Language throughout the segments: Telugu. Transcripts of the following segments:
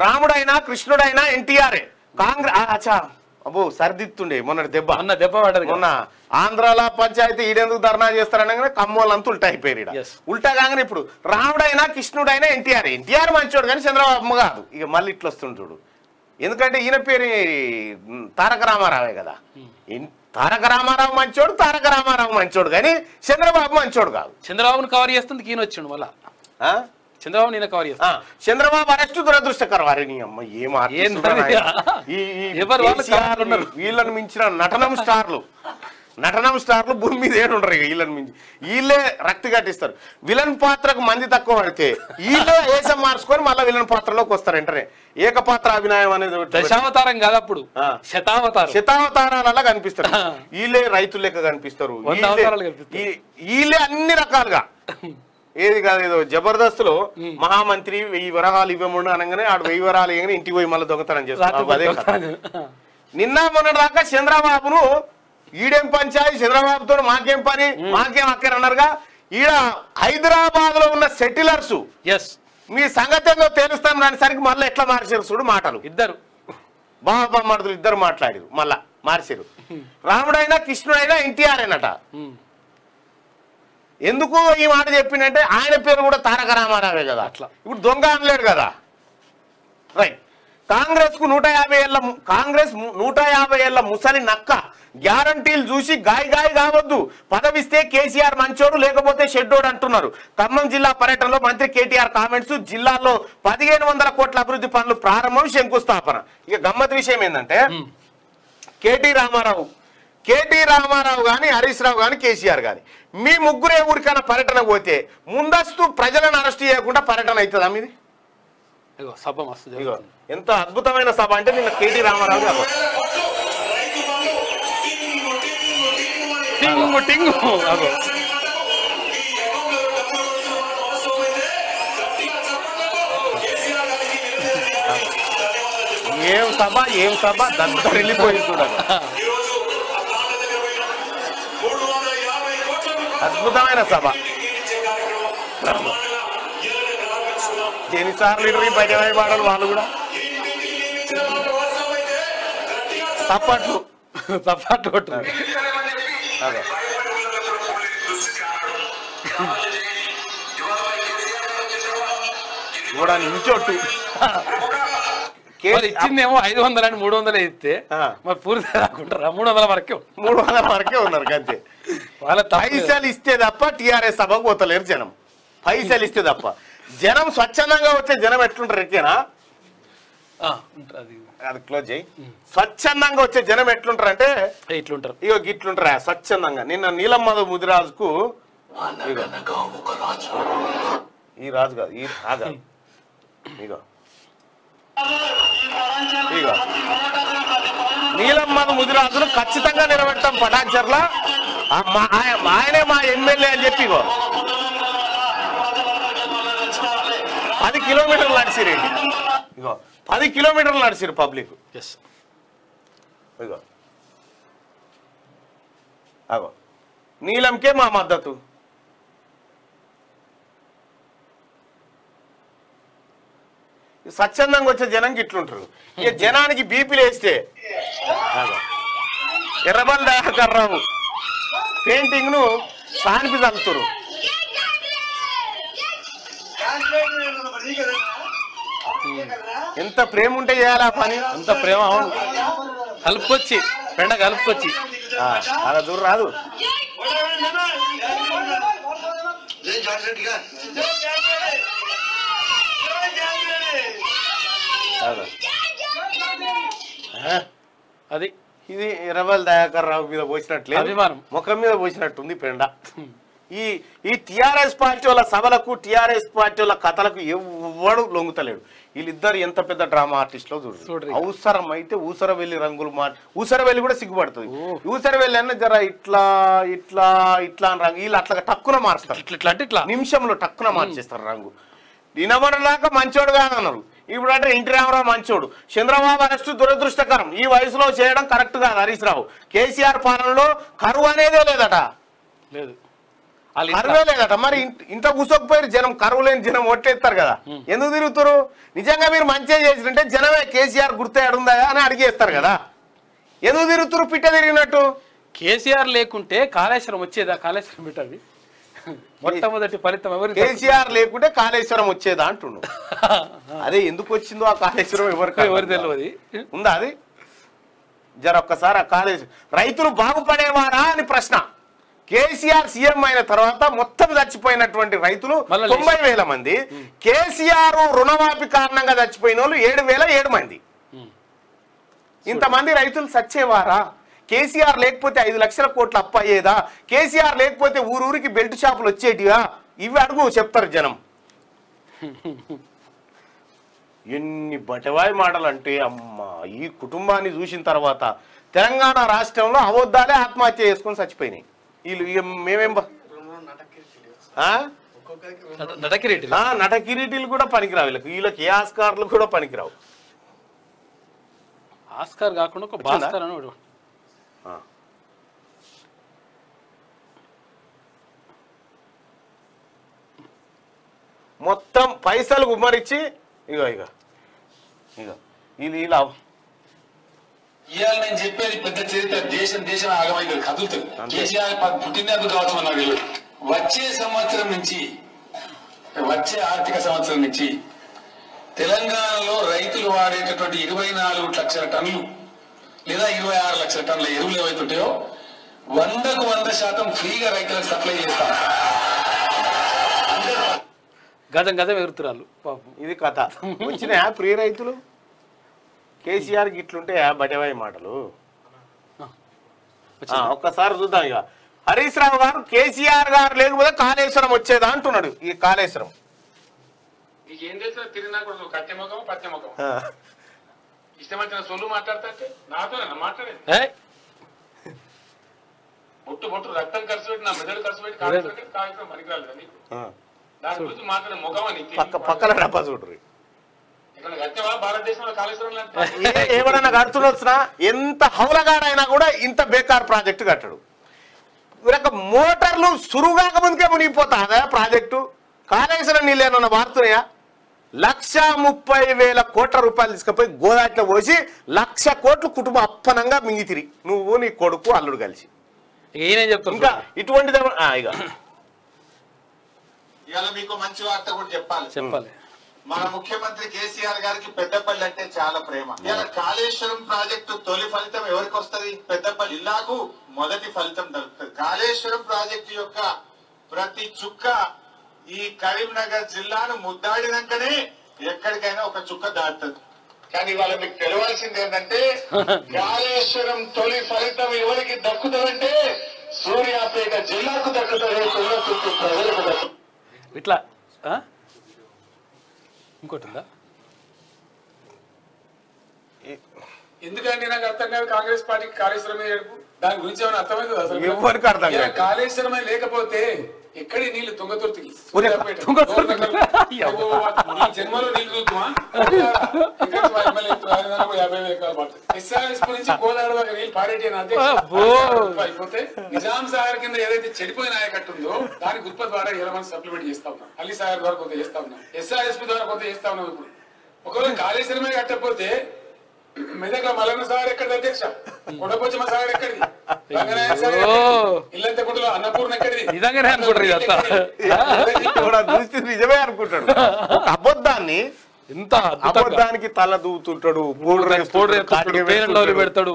రాముడైనా కృష్ణుడైనా ఎన్టీఆర్ఏ కాంగ్రెస్ అచ్చా అబ్బో సరిదిత్తుండే మొన్నటి దెబ్బ మొన్న దెబ్బ పడ్డది కదా. మొన్న ఆంధ్రాల పంచాయతీ ఈడెందుకు ధర్నా చేస్తారనగానే కమ్మోళ్ళంతా ఉల్టా అయిపోయారు ఈడ. Yes. ఉల్టా కాగానే ఇప్పుడు రాముడైనా కృష్ణుడైనా ఎన్టీఆర్ ఎన్టీఆర్ మంచోడు కానీ చంద్రబాబు కాదు ఇక మళ్ళీ ఇట్లా వస్తుంది చూడు ఎందుకంటే ఈయన పేరు ఉమ్, తారక రామారావే కదా ఇన్- తారక రామారావు మంచోడు తారక రామారావు మంచోడు కానీ చంద్రబాబు మంచోడు కాదు చంద్రబాబును కవర్ చేస్తుంది ఈయన వచ్చిండు మళ్ళా ఆ? చంద్రబాబు నేను కవర్ ఆ, చేస్తాను చంద్రబాబు అరెస్ట్ దురదృష్టకరం వారి నీ అమ్మ ఏం artist ఏంది రా అది? నాయన. ఈ ఈ ఎవరు వాళ్ళు కేసీఆర్ కరెక్ట్ ఉన్నారు. వీళ్ళని మించిన నటనం స్టార్లు నటనం స్టార్లు భూమి మీద ఏడుండరు ఇక వీళ్ళని మించి వీళ్ళే రక్తి కట్టిస్తారు విలన్ పాత్రకు మంది తక్కువ పడితే వీళ్ళే వేసం మార్చుకొని మళ్ళీ విలన్ పాత్రలోకి వస్తారు వెంటనే ఏకపాత్ర అభినయం అనేది ఒకటి పెట్టి- దశావతారం కాదు అప్పుడు ఆ. శతావతారం శతావతారాలలో కనిపిస్తారు వీళ్ళే రైతులు లెక్క కనిపిస్తారు వంద వీళ్ళే- అవతారాలు కనిపిస్తారు. ఈ- వీళ్ళే అన్ని రకాలుగా ఏది కాదు ఏదో జబర్దస్త్ మహామంత్రి వెయ్యి వరహాలు ఇవ్వముండు అనగానే ఆడు వెయ్యి వరహాలు ఇవ్వగానే ఇంటికి పోయి మళ్ళీ దొంగతనం రాత్రి చేస్తారు అదే కథ. పడుకోవద్దు. నిన్న మొన్న దాకా చంద్రబాబును ఈడేం పంచాయతీ చంద్రబాబుతో మాకేం పని మాకేం అక్కర్ అన్నారుగా ఈడ హైదరాబాద్ లో ఉన్న సెటిలర్స్ ఎస్ మీ సంగతి ఏందో తెలుస్తాం రానిసరికి మళ్ళీ ఎట్లా మార్చారు చూడు మాటలు ఇద్దరు బాబా మరుదులు ఇద్దరు మాట్లాడారు మళ్ళా మార్చారు రాముడైనా కృష్ణుడైనా ఎన్టీఆర్ అయినట ఉమ్. ఎందుకు ఈ మాట చెప్పిందంటే ఆయన పేరు కూడా తారక రామారావే కదా అట్లా. ఇప్పుడు దొంగ అనలేడు కదా రైట్ కాంగ్రెస్ కు నూట యాభై ఏళ్ళ ము- కాంగ్రెస్ ము- నూట యాభై ఏళ్ళ ముసలి నక్క గ్యారంటీలు చూసి గాయ గాయ కావద్దు పదవిస్తే కేసీఆర్ మంచోడు లేకపోతే షెడ్డోడు అంటున్నారు ఖమ్మం జిల్లా పర్యటనలో మంత్రి కేటీఆర్ కామెంట్స్ జిల్లాలో పదిహేను వందల కోట్ల అభివృద్ధి పనులు ప్రారంభం శంకుస్థాపన ఇక గమ్మత్ విషయం ఏంటంటే కేటీ రామారావు కేటీ రామారావు కానీ హరీష్ రావు కానీ కేసీఆర్ కానీ మీ ముగ్గురే ఊరికైనా పర్యటన పోతే ముందస్తు ప్రజలను అరెస్ట్ చేయకుండా పర్యటన అవుతుందా మీది ఇగో సభ మస్తు ఇగో జరుగుతుంది. ఎంత అద్భుతమైన సభ అంటే నిన్న కేటీ రామారావు గారు టింగు టింగు అగో ఏం సభ ఏం సభ దద్దరిల్లిపోయింది చూడాలి అద్భుతమైన సభ ఎన్నిసార్లు ఇటు బయట పాడాలి వాళ్ళు కూడా సప్పట్లు సపాటు కొట్టుంది అదే కూడా ఇంచోట్టు మరి ఇచ్చిందేమో ఐదు వందలని మూడు వందలే ఇస్తే ఆ. మరి పూర్తి రాకుంటారా మూడు వందల వరకే మూడు వందల వరకే ఉన్నారు అంతే వాళ్ళ తప్పు లేదు. పైసలు ఇస్తే తప్ప టిఆర్ఎస్ సభకు పోతలేరు జనం పైసలు ఇస్తే తప్ప జనం స్వచ్ఛందంగా వచ్చే జనం ఎట్లుంటారు ఎక్కేనా ఆ, ఉంటారు అది అది క్లోజ్ చేయి స్వచ్ఛందంగా వచ్చే జనం ఎట్లుంటారు అంటే ఏ, ఇట్లుంటారు ఇగో గిట్లుంటారా స్వచ్ఛందంగా నిన్న నీలమ్మధు ముదిరాజుకు ఇగో ఈ రాజు కాదు ఈ రాజు ఇగో ఇగో నీలమ్మధు ముదిరాజును ఖచ్చితంగా నిలబెడతాం పటాన్చర్ల ఆ మా- ఆయ- ఆయనే మా ఎమ్మెల్యే అని చెప్పి ఇగో పది కిలోమీటర్లు నడిచిరు ఇగో పది కిలోమీటర్లు నడిచిరు పబ్లిక్ ఎస్ ఇగో అగో నీలంకే మా మద్దతు ఈ స్వచ్ఛందంగా వచ్చే జనంకి ఇట్లుంటారు ఇక జనానికి బీపీలు వేస్తే అగో. ఎర్రబల్ దయాకర్ రావు పెయింటింగ్ ను సానిపి తలుతురు ఎంత ప్రేమ ఉంటే చేయాలి ఆ పని అంత ప్రేమ అవును కలుపుకొచ్చి పెండ కలుపుకొచ్చి ఆ, అలా దూరం రాదు రాదు. ఆ, అది ఇది ఎర్రబల్ దయాకర్ రావు మీద పోసినట్లే అభిమానం. ముఖం మీద పోసినట్టుంది పెండ ఈ ఈ టిఆర్ఎస్ పార్టీ వాళ్ళ సభలకు టిఆర్ఎస్ పార్టీ వాళ్ళ కథలకు ఎవ్వడు లొంగుతలేడు వీళ్ళిద్దరు ఎంత పెద్ద డ్రామా ఆర్టిస్ట్లో చూడు చూడ్రి. అవసరం అయితే ఊసరవెల్లి రంగులు మా ఊసరవెల్లి కూడా సిగ్గుపడుతుంది ఊసరవెల్లి అన్న జర ఇట్లా ఇట్లా ఇట్లా అని రంగు వీళ్ళు అట్లా టక్కున మారుస్తారు ఇట్లా ఇట్లా అంటే ఇట్లా నిమిషంలో టక్కున మార్చేస్తారు రంగు నినమనలాగా మంచోడు కాదన్నారు ఇప్పుడు అంటే ఎన్టీ రామారావు మంచోడు చంద్రబాబు అరెస్ట్ దురదృష్టకరం ఈ వయసులో చేయడం కరెక్ట్ కాదు హరీష్ రావు కేసీఆర్ పాలనలో కరువు అనేదే లేదట లేదు వాళ్ళు ఇంత- కరువే లేదట మరి ఇంట- ఇంట కూసోకపోయారు జనం కరువు లేని జనం ఓట్లేస్తారు కదా ఎందుకు తిరుగుతారు నిజంగా మీరు మంచిగా చేసినట్టే జనమే కేసీఆర్ గుర్తే అడుందా అని అడిగేస్తారు కదా ఎందుకు తిరుగుతారు పిట్ట తిరిగినట్టు కేసీఆర్ లేకుంటే కాళేశ్వరం వచ్చేదా కాళేశ్వరం పెట్టాలి మొట్టమొదటి ఫలితం ఎవరు కేసీఆర్ లేకుంటే కాళేశ్వరం వచ్చేదా అంటుండు అదే ఎందుకు వచ్చిందో ఆ కాళేశ్వరం ఎవరికి ఎవరు అర్థం కాదు. తెలియదు ఉందా అది జర ఒక్కసారి ఆ కాలేజ్ రైతులు బాగుపడేవారా అని ప్రశ్న కేసీఆర్ సీఎం అయిన తర్వాత మొత్తం చచ్చిపోయినటువంటి రైతులు మళ్ళా లేచి- తొంభై వేల మంది కేసీఆర్ రుణమాఫీ కారణంగా చచ్చిపోయిన వాళ్ళు ఏడు వేల ఏడు మంది ఇంతమంది రైతులు చచ్చేవారా కేసీఆర్ లేకపోతే ఐదు లక్షల కోట్ల అప్పు అయ్యేదా కేసీఆర్ లేకపోతే ఊరూరికి బెల్ట్ షాపులు వచ్చేటివా ఇవి అడుగు చెప్తారు జనం ఎన్ని బటవాయి మాటలు అంటే అమ్మా ఈ కుటుంబాన్ని చూసిన తర్వాత తెలంగాణ రాష్ట్రంలో అవద్దాలే ఆత్మహత్య చేసుకొని చచ్చిపోయినాయి వీళ్ళు ఇక మేమేం బ- ఆ? నట- నటకిరీటి ఆ, నట కిరీటీలు కూడా పనికిరావు వీళ్ళకి వీళ్ళకి ఏ ఆస్కార్లు కూడా పనికిరావు ఆస్కార్ కాకుండా ఒక వచ్చిందా? భాస్కర్ అని ఒకడు. ఆ. మొత్తం పైసలు గుమ్మరిచ్చి ఇగో ఇగో ఇగో వీళ్ళు ఇలా ఇవాళ నేను చెప్పేది పెద్ద చరిత్ర దేశం దేశం ఆగమైతే కదులుతుంది అంతే. కేసీఆర్ ప- పుట్టినందుకు కావచ్చు నాకు తెలియదు వచ్చే సంవత్సరం నుంచి వచ్చే ఆర్థిక సంవత్సరం నుంచి తెలంగాణలో రైతులు వాడేటటువంటి ఇరవై నాలుగు లక్షల టన్నులు లేదా ఇరవై ఆరు లక్షల టన్నుల ఎరువులు ఏవైతుంటాయో వందకు వంద శాతం ఫ్రీగా రైతులకు సప్లై చేస్తాం గజం గజం ఎగురుతున్నారు పాపం ఇది కథ వచ్చినాయా ప్రియ రైతులు కేసీఆర్ గిట్లుంటే బటవాయి మాటలు ఆ, వచ్చిందా? ఒక్కసారి చూద్దాం ఇక హరీష్ రావు గారు కేసీఆర్ గారు లేకపోతే కాళేశ్వరం వచ్చేదా అంటున్నాడు ఈ కాళేశ్వరం నీకేం తెలుసు తిరిగినా కూడా కట్టెముఖం పచ్చముఖం ఆ, ఇష్టం వచ్చిన సొల్లు మాట్లాడతా నాతో మాట్లాడేది ఏయ్, బొట్టు బొట్టు రక్తం ఖర్చు పెట్టి నా మెదడు ఖర్చు పెట్టి కాగితం పెట్టి కాగితం పనికిరాలేదు నీకు ఆ. దాని గురించి మాట్లాడే ముఖం అని పక్క పక్కన డబ్బా చూడరు ఇక్కడ కట్టేవా భారతదేశంలో కాళేశ్వరం లాంటి ఏ- ఎవడన్నా కడుతున్నొచ్చినా ఎంత హౌలగాడైనా కూడా ఇంత బేకార్ ప్రాజెక్టు కట్టడు ఇక మోటార్లు సురుగాక ముందుకే మునిగిపోతా ప్రాజెక్టు కాళేశ్వరం నీళ్ళు ఏమన్నా మారుతున్నాయా లక్ష ముప్పై వేల కోట్ల రూపాయలు తీసుకుపోయి గోదాట్లో పోసి లక్ష కోట్లు కుటుంబం అప్పనంగా మింగితిరి నువ్వు నీ కొడుకు అల్లుడు కలిసి ఇక ఈయనేం చెప్తారు ఇంకా ఇటువంటిది ఏమ- ఆ, ఇక ఇవాళ మీకు మంచి వార్త కూడా చెప్పాలి చెప్పాలి మన ముఖ్యమంత్రి కేసీఆర్ గారికి పెద్దపల్లి అంటే చాలా ప్రేమ ఇలా కాళేశ్వరం ప్రాజెక్టు తొలి ఫలితం ఎవరికి వస్తది పెద్దపల్లి జిల్లాకు మొదటి ఫలితం దొరుకుతుంది కాళేశ్వరం ప్రాజెక్టు యొక్క ప్రతి చుక్క ఈ కరీంనగర్ జిల్లాను ముద్దాడినాకనే ఎక్కడికైనా ఒక చుక్క దాటుతుంది కానీ ఇవాళ మీకు తెలియాల్సింది ఏంటంటే కాళేశ్వరం తొలి ఫలితం ఎవరికి దక్కుతుందంటే సూర్యాపేట జిల్లాకు దక్కుతుంది తుమ్మతుర్తి ప్రజలకు దక్కుతుంది ఇట్లా ఆ? ఇంకోటి ఉందా ఎందుకంటే నాకు అర్థం కాదు కాంగ్రెస్ పార్టీకి కాళేశ్వరమే ఏడుపు దాని గురించి ఏమైనా అర్థమైంది అసలు ఎవ్వరికి అర్థం కాదు. ఇలా కాళేశ్వరమే లేకపోతే ఎక్కడి నీళ్లు తుంగతుర్తికి ఒరే, సూర్యాపేట, తుంగతుర్తి. గోర్నకల్, ఓ, ఈ జన్మలో నీళ్లు చూద్దామా ఇక్కడ నుంచి మా ఎమ్మెల్యే రాజధాని కూడా యాభై వేల ఎకరాలు పడుతుంది ఎస్ఆర్ఎస్ నుంచి గోదావరి దాకా నీళ్లు పారేటి అని అధ్యక్ష అబ్బో. అయిపోతే నిజాం సాగర్ కింద ఏదైతే చెడిపోయిన ఆయకట్టు ఉందో దాని గుర్ప ద్వారా ఇరవై మంది సప్లిమెంట్ చేస్తా ఉన్నాం అల్లి సాగర్ ద్వారా కొంత చేస్తా ఉన్నాం ఎస్ఆర్ఎస్పీ ద్వారా కొంత చేస్తా ఉన్నాం ఇప్పుడు ఒకవేళ కాళేశ్వరమే కట్టకపోతే మెదక్లో మల్లన్న సాగర్ ఎక్కడిది అధ్యక్ష కొడపొచ్చమ్మ సాగర్ ఎక్కడిది రంగనాయక సాగర్ ఓ. ఎక్కడిది? ఇల్లంతకుంటలో అన్నపూర్ణ ఎక్కడిది నిజంగానే అనుకుంటారు ఇదంతా. కూడా చూస్తే నిజమే అనుకుంటాడు ఒక అబద్ధాన్ని ఎంత అద్భుతంగా అబద్ధానికి తల దూవుతుంటాడు పౌడర్ పౌడర్ వేస్తుంటాడు, వేస్తుంటాడు, కాటికి పేరెంట్ లవ్లీ వేస్తుంటాడు. పెడతాడు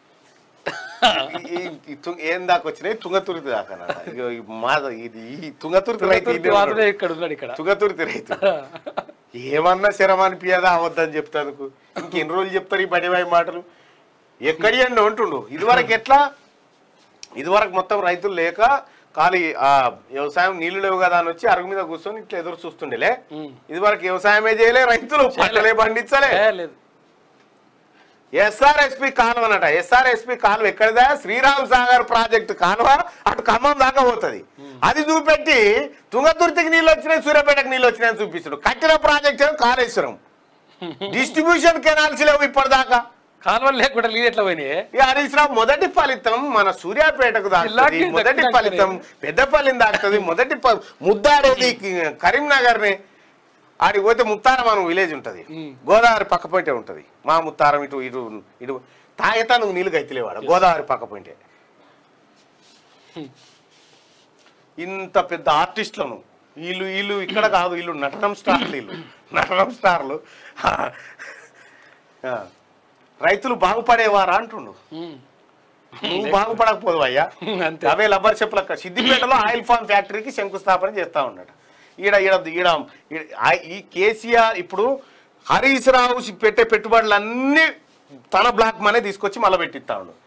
ఈ- ఈ తుంగ- ఏం దాకా వచ్చినాయి తుంగతుర్తి దాకా ఇగో ఈ మాద ఇది ఈ తుంగతుర్తి రైతు తుంగతుర్తి ఇదే మాత్రమే ఉన్నాడు. ఇక్కడ ఉన్నాడు ఇక్కడ తుంగతుర్తి రైతు ఏమన్నా శరం అనిపించదా అవద్దని చెప్తానుకు ఇంకెన్ని రోజులు చెప్తారు ఈ బడివాయి మాటలు ఎక్కడి అండి ఉంటుండు ఇదివరకు ఎట్లా ఇదివరకు మొత్తం రైతులు లేక ఖాళీ ఆ వ్యవసాయం నీళ్లు లేవు కదా అని వచ్చి అరుగు మీద కూర్చొని ఇట్లా ఎదురు చూస్తుండేలే ఉమ్. ఇదివరకు వ్యవసాయమే చేయలే రైతులు పంటలే పండించలే ఏ, లేదు ఎస్ఆర్ఎస్పి కాలువ అనట ఎస్ఆర్ఎస్పి కాలువ ఎక్కడిదా శ్రీరామ్ సాగర్ ప్రాజెక్టు కాలువ అటు ఖమ్మం దాకా పోతుంది అది చూపెట్టి తుంగతుర్తికి నీళ్ళు వచ్చినాయి సూర్యాపేటకు నీళ్ళు వచ్చినాయని చూపిస్తాడు కట్టిన ప్రాజెక్ట్ ఏమో కాళేశ్వరం డిస్ట్రిబ్యూషన్ కెనాల్స్ లేవు ఇప్పటిదాకా కాలువలు లేకుండా నీళ్ళు ఎట్లా పోయినాయి ఈ హరీష్ రావు మొదటి ఫలితం మన సూర్యాపేటకు దాటుతుంది జిల్లాకి మొదటి దక్కినాకనే. ఫలితం పెద్దపల్లిని దాటుతుంది మొదటి ఫ- ముద్దాడేది కరీంనగర్ ని ఆడికి పోతే ముత్తారం అని విలేజ్ ఉంటది ఉమ్. గోదావరి పక్క పోయింటే ఉంటది మా ముత్తారం ఇటు ఇటు ఇటు తాగేతాను నీళ్ళు గైతిలేవాడు గోదావరి పక్క పోయింటే ఇంత పెద్ద ఆర్టిస్టులను వీళ్ళు వీళ్ళు ఇక్కడ కాదు వీళ్ళు నటనం స్టార్లు వీళ్ళు నటనం స్టార్లు ఆ. రైతులు బాగుపడేవారా అంటుండు ఉమ్. నువ్వు బాగుపడకపోదు అయ్యా అంతే. అవే లబ్బర్ చెప్పుల సిద్దిపేటలో ఆయిల్ ఫామ్ ఫ్యాక్టరీకి శంకుస్థాపన చేస్తా ఉన్నాడు ఈడ ఈడ ఈడ ఈడ- ఆ- ఈ కేసీఆర్ ఇప్పుడు హరీష్ రావు పెట్టే పెట్టుబడులన్నీ తన బ్లాక్ మనే తీసుకొచ్చి మళ్ళీ పెట్టిస్తా ఉన్నాడు